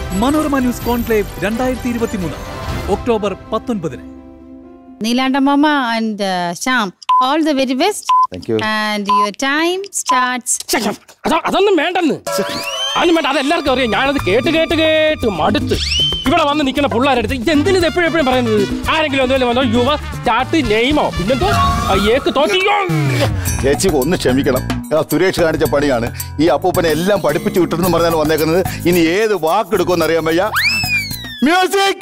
Manorama news conclave രണ്ടായിരത്തി ഇരുപത്തിമൂന്ന് October പത്തൊൻപതിന് Nilanda Mama and uh, Sham, all the very best. Thank you. And your time starts. ശ്ശെ, ശ്ശെ, അത- അതൊന്നും വേണ്ടെന്ന് അതൊന്നും വേണ്ട അതെല്ലാവർക്കും അറിയാം ഞാനത് കേട്ട് കേട്ട് കേട്ട് മടുത്ത് ഇവിടെ വന്ന് നിൽക്കുന്ന പിള്ളേരെടുത്ത് ഇതെന്തിനു ഇത് എപ്പോഴും എപ്പോഴും പറയുന്നത് ആരെങ്കിലും എന്തെങ്കിലും വന്നോ യുവ സ്റ്റാർട്ട് നെയ്മോ പിന്നെന്തോ ആ, ഏക്ക് തോറ്റിയോ ചേച്ചി ഒന്ന് ക്ഷമിക്കണം ആ സുരേഷ് കാണിച്ച പണിയാണ് ഈ അപ്പൂപ്പനെ എല്ലാം പഠിപ്പിച്ചു വിട്ടെന്ന് പറഞ്ഞാണ് വന്നേക്കുന്നത് ഇനി ഏത് വാക്കെടുക്കുമെന്ന് അറിയാൻ വയ്യ മ്യൂസിക്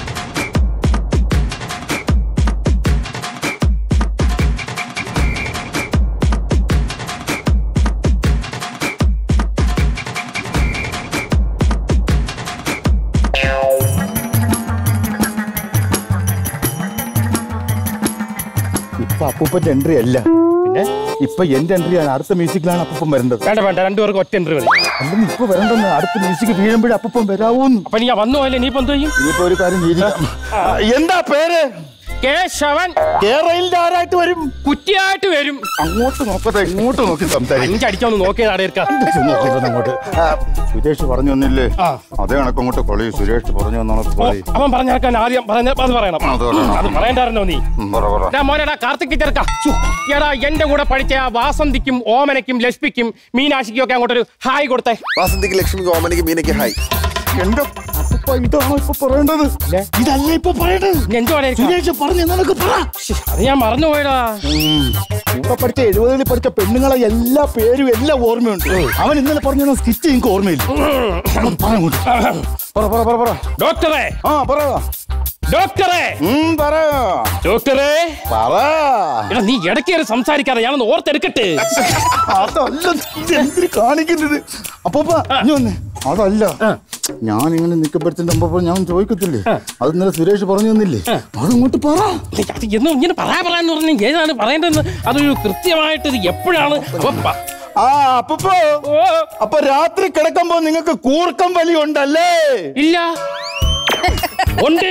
ഇപ്പൊ അപ്പൂപ്പന്റെ എൻട്രി അല്ല പിന്നെ ഇപ്പൊ എന്റെ എൻട്രിയാണ് അടുത്ത മ്യൂസിക്കിലാണ് അപ്പൂപ്പൻ വരേണ്ടത് വേണ്ട വേണ്ട രണ്ടുപേർക്ക് ഒറ്റ എൻട്രി മതി അല്ലെന്ന് ഇപ്പൊ വരണ്ടെന്ന് അടുത്ത മ്യൂസിക് വീഴുമ്പോഴേ അപ്പൂപ്പൻ വരാവൂന്ന് അപ്പൊ നീ വന്നു പോയല്ലേ നീ ഇപ്പൊ എന്തോ ചെയ്യും ഇനിയിപ്പോ ഒരു കാര്യം ചെയ്തിരിക്കാം ആ, എന്താ പേര് കേശവൻ കേരളയിൽ ആരായിട്ട് വരും കുറ്റിയായിട്ട് വരും അങ്ങോട്ട് നോക്കട്ടെ ഇങ്ങോട്ട് നോക്കി സംസാരിക്കും അഞ്ചടിച്ചൊന്ന് നോക്കിയതാണ് എടുക്കാം അങ്ങോട്ട് ആ, സുരേഷ് പറഞ്ഞു വന്നില്ലേ ആ. അതേ കണക്ക് അങ്ങോട്ട് കൊളി സുരേഷ് പറഞ്ഞു വന്നാണ് ഓ, കൊളി അവൻ പറഞ്ഞേക്കാൻ ആദ്യം പറഞ്ഞ അത് പറയണം അത് പറയണം. അത് പറയണ്ടായിരുന്നോ നീ ഉം, പറ, പറ. എടാ മോനെടാ കാർത്തിക് ചെറുക്ക എടാ എന്റെ കൂടെ പഠിച്ച ആ വാസന്തിക്കും ഓമനയ്ക്കും ലക്ഷ്മിക്കും മീനാശിക്കും ഒക്കെ അങ്ങോട്ടൊരു ഹായ് കൊടുത്തേ വാസന്തിക്ക് ലക്ഷ്മിക്ക് ഓമനയ്ക്ക് മീനയ്ക്ക് ഹായ് എന്റെ അപ്പൂപ്പ ഇതാണോ ഇപ്പൊ പറയേണ്ടത് ഇതല്ല ഇപ്പൊ പറയേണ്ടത് ഇനി എന്തുവാടെ ഇത്? സുരേഷ് പറഞ്ഞു നിനക്ക് പറ അത് ഞാൻ മറന്നുപോയടാ ഉം. കൂടെ പഠിച്ച എഴുപതിൽ പഠിച്ച പെണ്ണുങ്ങളെ എല്ലാ പേരും എല്ലാം ഓർമ്മയുണ്ട് അവൻ ഇന്നലെ പറഞ്ഞ സ്കിറ്റ് എനിക്ക് ഓർമ്മയില്ല അങ്ങ് പറ അങ്ങോട്ട്. പറ പറ പറ പറ ഡോക്ടറെ ആ പറ ഡോക്ടറെ ഉം, പറ ഡോക്ടറെ പറ എടാ നീ ഇടയ്ക്ക് കയറി സംസാരിക്കാതെ ഞാനൊന്ന് ഓർത്തെടുക്കട്ടെ അതല്ല ഇത് എന്തിന് കാണിക്കുന്നത് അപ്പൂപ്പ ഇനി വന്നേ അതല്ല ഞാൻ ഇങ്ങനെ നിൽക്കപ്പെടുത്തിന്റെ അപ്പൊ ഞാൻ ചോദിക്കത്തില്ലേ അത് ഇന്നലെ സുരേഷ് പറഞ്ഞു തന്നില്ലേ അതങ്ങോട്ട് പറ നീ അത് എന്നും ഇങ്ങനെ പറയാ പറയാന്ന് പറഞ്ഞു ഏതാണ് പറയേണ്ടതെന്ന് അതൊരു കൃത്യമായിട്ട് ഇത് എപ്പോഴാണ് അപ്പൊ പ- ആ അപ്പൂപ്പ ഓ, അപ്പൊ രാത്രി കിടക്കുമ്പോ നിങ്ങൾക്ക് കൂർക്കം വലി ഉണ്ടല്ലേ ഇല്ല ഉണ്ട്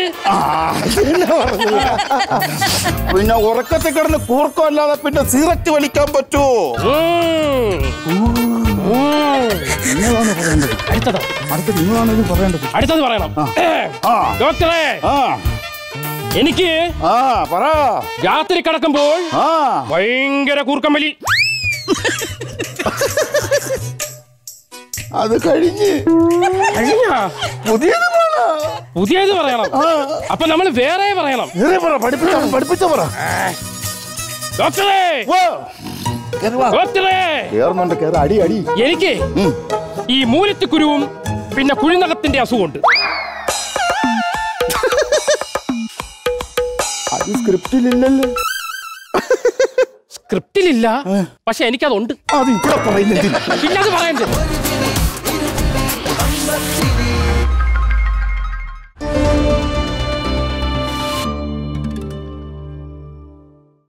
പിന്നെ ഉറക്കത്തിൽ കിടന്ന് കൂർക്കം അല്ലാതെ പിന്നെ സിററ്റ് വലിക്കാൻ പറ്റുമോ ഉം. ഉം. നിങ്ങളാണ് പറയേണ്ടത് അടുത്തതോ അടുത്ത നിങ്ങളാണ് ഇത് പറയേണ്ടത് അടുത്തത് പറയണം ആ ഡോക്ടറെ ആ എനിക്ക് ആ പറ രാത്രി കിടക്കുമ്പോൾ ആ ഭയങ്കര കൂർക്കമ്പലി അത് കഴിഞ്ഞ് കഴിഞ്ഞാ പുതിയത് പറ. പുതിയത് പറയണം ആ അപ്പൊ നമ്മൾ വേറെ പറയണം വേറെ പറ പഠിപ്പിച്ച പഠിപ്പിച്ച പറ ഡോക്ടറെ വാ. കേറ് വാ. ഡോക്ടറെ കേറുന്നുണ്ട് കേറ അടി അടി എനിക്ക് ഉം. ഈ മൂലത്തിക്കുരുവും പിന്നെ കുഴിനകത്തിന്റെ അസുഖമുണ്ട് അത് സ്ക്രിപ്റ്റിലില്ലല്ലോ സ്ക്രിപ്റ്റിലില്ല പക്ഷെ എനിക്കതുണ്ട് അത് ഇവിടെ പറയുന്നത് പിന്നെ അത് പറയണ്ടേ